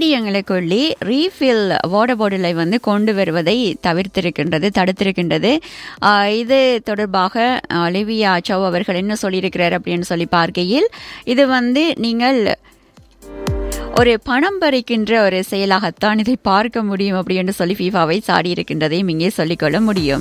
ஸ்டேடியங்களுக்குள்ளே refill water பாட்டிலை வந்து கொண்டு வருவதை தவிர்த்திருக்கின்றது தடுத்திருக்கின்றது ஆஹ் இது தொடர்பாக ஒலிவியா சௌ அவர்கள் என்ன சொல்லியிருக்கிறார் அப்படின்னு சொல்லி பார்க்கையில் இது வந்து நீங்கள் ஒரு பணம் பறிக்கின்ற ஒரு செயலாகத்தான் இதை பார்க்க முடியும் அப்படின்னு சொல்லி ஃபீஃபாவை சாடி இருக்கின்றதையும் இங்கே சொல்லிக்கொள்ள முடியும்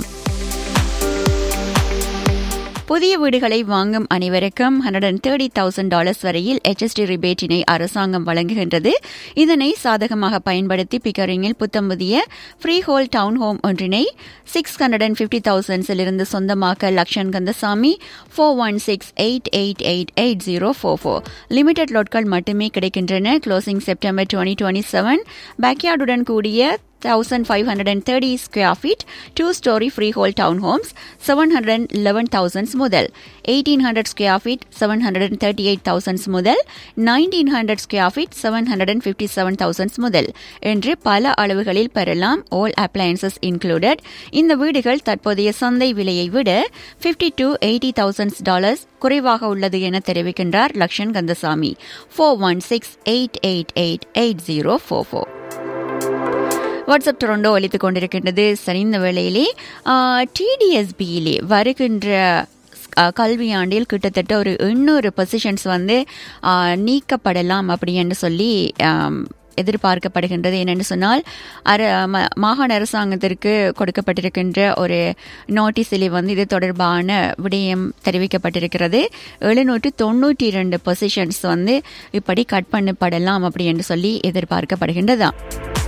புதிய வீடுகளை வாங்கும் அனைவருக்கும் hundred and thirty thousand dollars வரையில் HST ரிபேட்டினை அரசாங்கம் வழங்குகின்றது இதனை சாதகமாக பயன்படுத்தி பிக்கரிங்கில் புத்தம் புதிய ஃப்ரீ ஹோல் டவுன் ஹோம் ஒன்றினை சிக்ஸ் ஹண்ட்ரட் அண்ட் ஃபிஃப்டி தௌசண்ட்ஸிலிருந்து சொந்தமாக்க Lakshan Kandasamy four one six eight eight eight eight zero four four limited லோட்கள் மட்டுமே கிடைக்கின்றன closing September twenty twenty seven பேக்யார்டுடன் கூடிய 1530 square feet, two story freehold townhomes, 711,000 முதல் 1800 square feet, 738,000 முதல் 1900 square feet, 757,000 முதல் என்று பல அளவுகளில் பெறலாம் all appliances included. இந்த வீடுகள் தற்போதைய சந்தை விலையை விட 50 to 80,000 டாலர்ஸ் குறைவாக உள்ளது என தெரிவிக்கின்றார் Lakshan Kandasamy four one six eight eight eight eight zero four four WhatsApp Toronto ஒலித்துக் கொண்டிருக்கின்றது சரி இந்த வேளையிலே டிடிஎஸ்பியிலே வருகின்ற அஹ், கல்வியாண்டில் கிட்டத்தட்ட ஒரு எண்ணூறு பொசிஷன்ஸ் வந்து அஹ், நீக்கப்படலாம் அப்படின்னு சொல்லி ஆம், எதிர்பார்க்கப்படுகின்றது என்னென்னு சொன்னால் அர ம- மாகாண அரசாங்கத்திற்கு கொடுக்கப்பட்டிருக்கின்ற ஒரு நோட்டீஸில் வந்து இது தொடர்பான விடயம் தெரிவிக்கப்பட்டிருக்கிறது எழுநூற்று தொண்ணூற்றி இரண்டு பொசிஷன்ஸ் வந்து இப்படி கட் பண்ணப்படலாம் அப்படி என்று சொல்லி எதிர்பார்க்கப்படுகின்றதாம்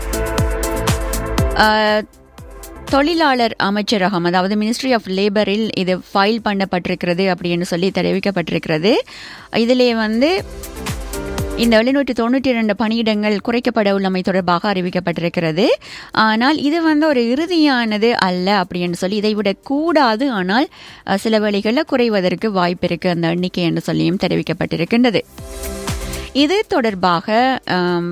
அஹ், தொழிலாளர் அமைச்சரகம் அதாவது மினிஸ்ட்ரி ஆஃப் லேபரில் இது ஃபைல் பண்ணப்பட்டிருக்கிறது அப்படின்னு சொல்லி தெரிவிக்கப்பட்டிருக்கிறது இதிலே வந்து இந்த எழுநூற்றி தொண்ணூற்றி இரண்டு பணியிடங்கள் குறைக்கப்பட உள்ளமை தொடர்பாக அறிவிக்கப்பட்டிருக்கிறது ஆனால் இது வந்து ஒரு இறுதியானது அல்ல அப்படின்னு சொல்லி இதை விட கூடாது ஆனால் அஹ், சில வேளைகளில் குறைவதற்கு வாய்ப்பு இருக்கு அந்த எண்ணிக்கை என்று சொல்லியும் தெரிவிக்கப்பட்டிருக்கின்றது இது தொடர்பாக ஆம்,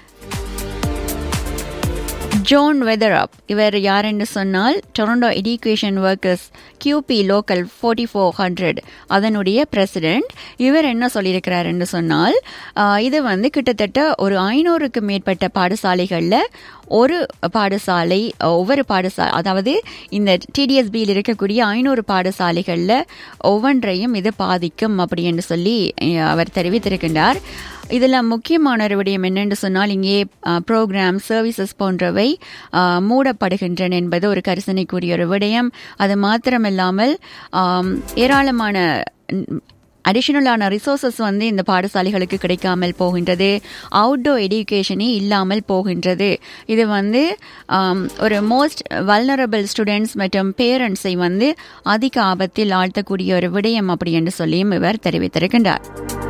ஜோன் வெதரப் இவர் யார் என்று சொன்னால் Toronto education workers CUPE local forty four hundred அதனுடைய பிரசிடென்ட் இவர் என்ன சொல்லியிருக்கிறார் என்று சொன்னால் ஆஹ், இது வந்து கிட்டத்தட்ட ஒரு ஐநூறுக்கு மேற்பட்ட பாடசாலைகளில் ஒரு பாடசாலை ஒவ்வொரு பாடசாலை அதாவது இந்த டிடிஎஸ்பியில் இருக்கக்கூடிய ஐநூறு பாடசாலைகளில் ஒவ்வொன்றையும் இது பாதிக்கும் அப்படி என்று சொல்லி அஹ், அவர் தெரிவித்திருக்கின்றார் இதில் முக்கியமான ஒரு விடயம் என்னென்று சொன்னால் இங்கே ப்ரோக்ராம் சர்வீசஸ் போன்றவை அஹ், மூடப்படுகின்றன என்பது ஒரு கரிசனைக்குரிய ஒரு விடயம் அது மாத்திரமில்லாமல் ஆம், ஏராளமான அடிஷனலான ரிசோர்சஸ் வந்து இந்த பாடசாலைகளுக்கு கிடைக்காமல் போகின்றது அவுட்டோர் எஜுகேஷனே இல்லாமல் போகின்றது இது வந்து ஆம், ஒரு மோஸ்ட் வல்னரபிள் ஸ்டூடெண்ட்ஸ் மற்றும் பேரண்ட்ஸை வந்து அதிக ஆபத்தில் ஆழ்த்தக்கூடிய ஒரு விடயம் அப்படி என்று சொல்லியும் இவர் தெரிவித்திருக்கின்றார்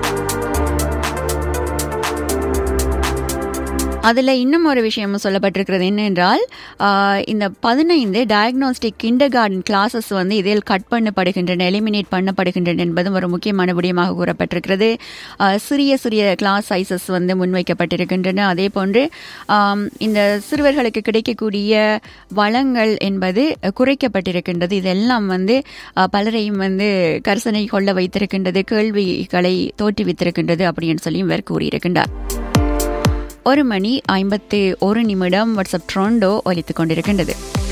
அதில் இன்னும் ஒரு விஷயமும் சொல்லப்பட்டிருக்கிறது என்னென்றால் ஆஹ், இந்த பதினைந்து டயக்னோஸ்டிக் கிண்டர் கார்டன் கிளாஸஸ் வந்து இதில் கட் பண்ணப்படுகின்றன எலிமினேட் பண்ணப்படுகின்றன என்பதும் ஒரு முக்கியமான விடயமாக கூறப்பட்டிருக்கிறது ஆஹ், சிறிய சிறிய கிளாஸ் சைசஸ் வந்து முன்வைக்கப்பட்டிருக்கின்றன அதே போன்று ஆம், இந்த சிறுவர்களுக்கு கிடைக்கக்கூடிய வளங்கள் என்பது குறைக்கப்பட்டிருக்கின்றது இதெல்லாம் வந்து ஆஹ், பலரையும் வந்து கரிசனை கொள்ள வைத்திருக்கின்றது கேள்விகளை தோற்றுவித்திருக்கின்றது அப்படின்னு சொல்லி இவர் கூறியிருக்கின்றார் ஒரு மணி ஐம்பத்து ஒரு நிமிடம் வாட்ஸ்அப் ட்ரோண்டோ ஒலித்துக் கொண்டிருக்கின்றது